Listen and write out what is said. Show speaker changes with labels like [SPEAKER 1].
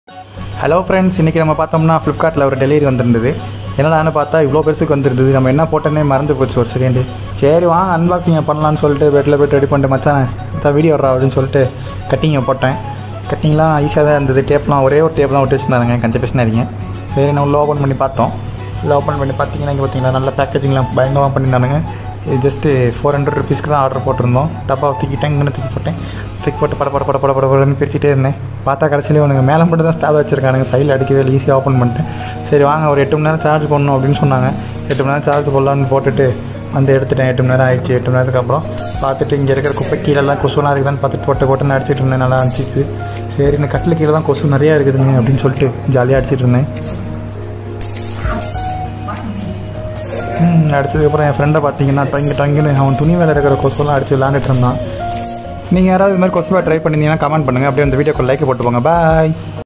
[SPEAKER 1] hello friends இன்றைக்கி நம்ம பார்த்தோம்னா ஃப்ளிப்கார்ட்டில் ஒரு டெலிவரி வந்திருந்தது என்னடான்னு பார்த்தா இவ்வளோ பெருசுக்கு வந்துருந்தது நம்ம என்ன போட்டோன்னே மறந்து போச்சு ஒரு செகண்டு சரி வாங்க அன்பாக்சிங்கை பண்ணலான்னு சொல்லிட்டு பெட்டில் போய்ட்டு ரெடி பண்ணிட்டு மச்சான் மச்சான் வீடியோ வர்றா அப்படின்னு சொல்லிட்டு கட்டிங்கை போட்டேன் கட்டிங்லாம் ஈஸியாக தான் இருந்தது டேப்லாம் ஒரே ஒரு டேப்லாம் ஒட்டி வச்சுருந்தாங்க கஞ்ச பேசினாதீங்க சரி நான் உள்ள ஓப்பன் பண்ணி பார்த்தோம் உள்ள ஓப்பன் பண்ணி பார்த்தீங்கன்னா இங்கே பார்த்தீங்கன்னா நல்ல பேக்கேஜிங்லாம் பயங்கரமாக பண்ணியிருந்தானுங்க இது ஜஸ்ட்டு ஃபோர் ஹண்ட்ரட் ருபீஸ்க்கு தான் ஆர்டர் போட்டிருந்தோம் டப்பா தூக்கிட்டேன் இங்கே தூக்கி போட்டேன் தூக்கி போட்டு பட பட பட பட பட படன்னு பிரிச்சுட்டே இருந்தேன் பார்த்தா கடைசியிலே உனக்கு மேலே மட்டும் தான் ஸ்டாப் வச்சிருக்கானுங்க சைடில் அடிக்கவே ஈஸியாக ஓப்பன் பண்ணிட்டேன் சரி வாங்க ஒரு எட்டு மணி நேரம் சார்ஜ் பண்ணணும் அப்படின்னு சொன்னாங்க எட்டு மணி நேரம் சார்ஜ் போடலான்னு போட்டுட்டு வந்து எடுத்துட்டேன் எட்டு மணி நேரம் ஆயிடுச்சு எட்டு மணி நேரத்துக்கு அப்புறம் பார்த்துட்டு இங்கே இருக்கிற குப்பை கீழெல்லாம் கொசுலாம் இருக்குதான்னு பார்த்துட்டு போட்டு போட்டுன்னு அடிச்சிட்டு இருந்தேன் நல்லா அடிச்சிச்சு சரி இந்த கட்டில் கீழே தான் கொசு நிறையா இருக்குதுங்க அப்படின்னு சொல்லிட்டு ஜாலியாக அடிச்சிட்டு இருந்தேன் ம், அடிச்சதுக்கப்புறம் என் ஃப்ரெண்டை பார்த்தீங்கன்னா டொங்கி டொங்கின்னு அவன் துணி மேலே இருக்கிற கொசுலாம் அடிச்சு விளாண்டுட்டு இருந்தான் நீங்கள் யாராவது இது மாதிரி கொசுவா ட்ரை பண்ணியிருந்தீங்கன்னா கமெண்ட் பண்ணுங்கள் அப்படியே அந்த வீடியோக்கு லைக் போட்டு போங்க பாய்